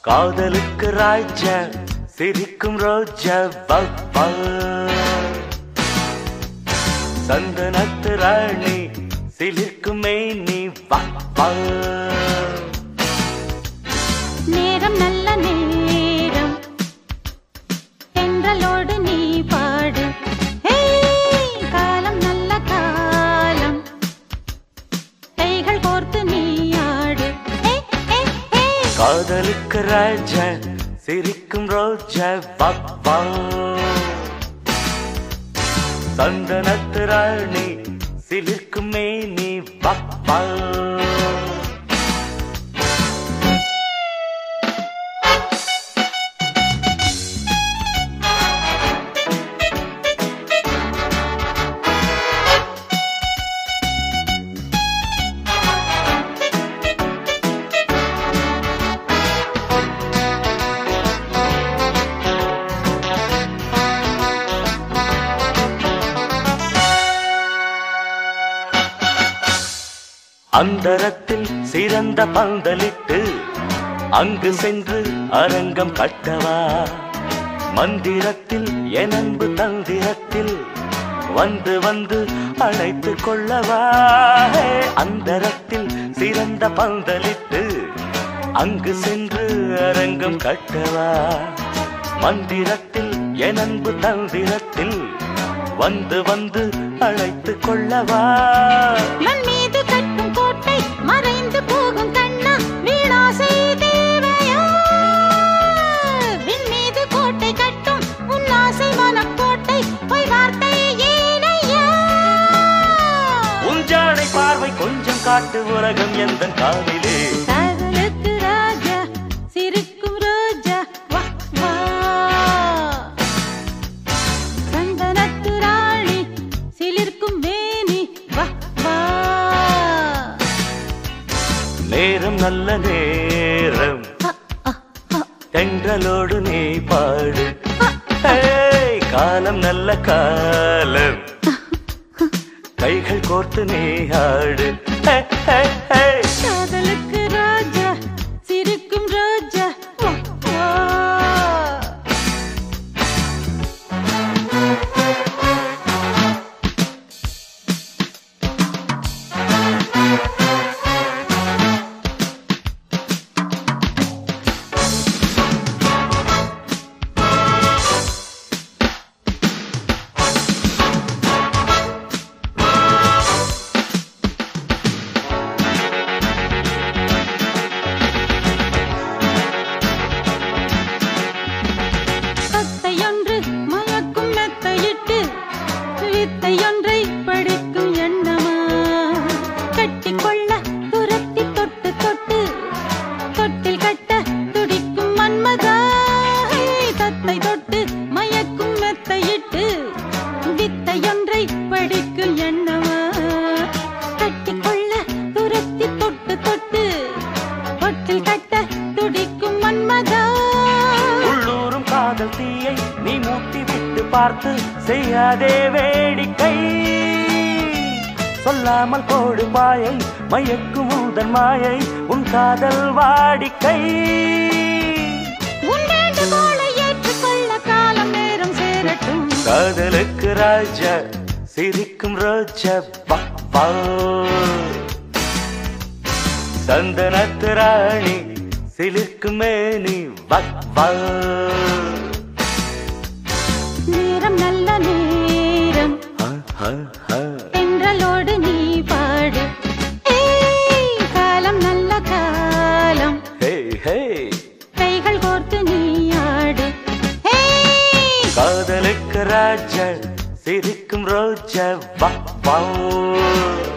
காதலுக்கு ராஜா சிரிக்கும் ரோஜா பப்பா சந்தனத்து ராணி சிலிர்க்கும் மேனி பப்பா நேரம் நல்ல நேரம் தென்றலோடு நீ பாடு ஏய், காலம் நல்ல காலம் கைகள் கோர்த்து நீ ஆடு ஏய், ஏய், ஏய். காதலுக்கு ராஜா சிரிக்கும் ரோஜா பப்பா சந்தனத்து ராணி சிலிர்க்கும் மேனி பப்பா அந்தரத்தில் சிறந்த பந்தலிட்டு அங்கு சென்று அரங்கம் கட்டவா மந்திரத்தில் எனன்பு தந்திரத்தில் வந்து வந்து அழைத்து கொள்ளவா ஹே, அந்தரத்தில் சிறந்த பந்தலிட்டு அங்கு சென்று அரங்கம் கட்டவா மந்திரத்தில் எனன்பு தந்திரத்தில் வந்து வந்து அழைத்து கொள்ளவா மண் மீது கட்டும் கோட்டை மறைந்து போகும் கண்ணா வீணாசை தேவையா விண் மீது கோட்டை கட்டும் உன் ஆசை மனக்கோட்டை பொய் வார்த்தை ஏனையா உஞ்சாடை பார்வை கொஞ்சம் காட்டு உலகம் எந்த காலிலே காதலுக்கு ராஜா சிரிக்கும் ரோஜா வா வா சந்தனத்து ராணி சிலிர்க்கும் வேணி வா வா நேரம் நல்ல நேரம் அ, அ, அ. தென்றலோடு நீ பாடு ஏய், காலம் நல்ல காலம் கைகள் கோர்த்து நீ ஆடு ஹே, ஹே, ஹே. காதலுக்கு ராஜா சிரிக்கும் ரோஜா வா, வா. தத்தையொன்று மயக்கும் மெத்தையிட்டு வித்தையொன்றை படிக்கும் எண்ணமா கட்டிக்கொள்ள துரத்தி தொட்டு தொட்டு தொட்டில் கட்ட துடிக்கும் மன்மதா தத்தை தொட்டு மயக்கும் மெத்தையிட்டு வித்தையொன்றை படிக்கும் எண்ணமா கட்டிக்கொள்ள துரத்தி தொட்டு தொட்டு தொட்டில் கட்ட துடிக்கும் மன்மதா உள்ளூரும் காதல் தீயை நீ மூட்டி விட்டு பார்த்து செய்யாதே வேடிக்கை சொல்லாமல் போடு பாயை மயக்கும் உந்தன் மாயை உன் காதல் வாடிக்கை உன் வேண்டுகோளை ஏற்றுக்கொள்ள காலம் நேரம் சேரட்டும் காதலுக்கு ராஜா சிரிக்கும் ரோஜா பப்பா சந்தனத்து ராணி சிலிர்க்கும் மேனி பப்பா நேரம் நல்ல நேரம் ஆ, ஆ, ஆ. தென்றலோடு நீ பாடு ஏய், காலம் நல்ல காலம் ஹே ஹே கைகள் கோர்த்து நீ ஆடு ஏய், காதலுக்கு ராஜா சிரிக்கும் ரோஜா பப்பா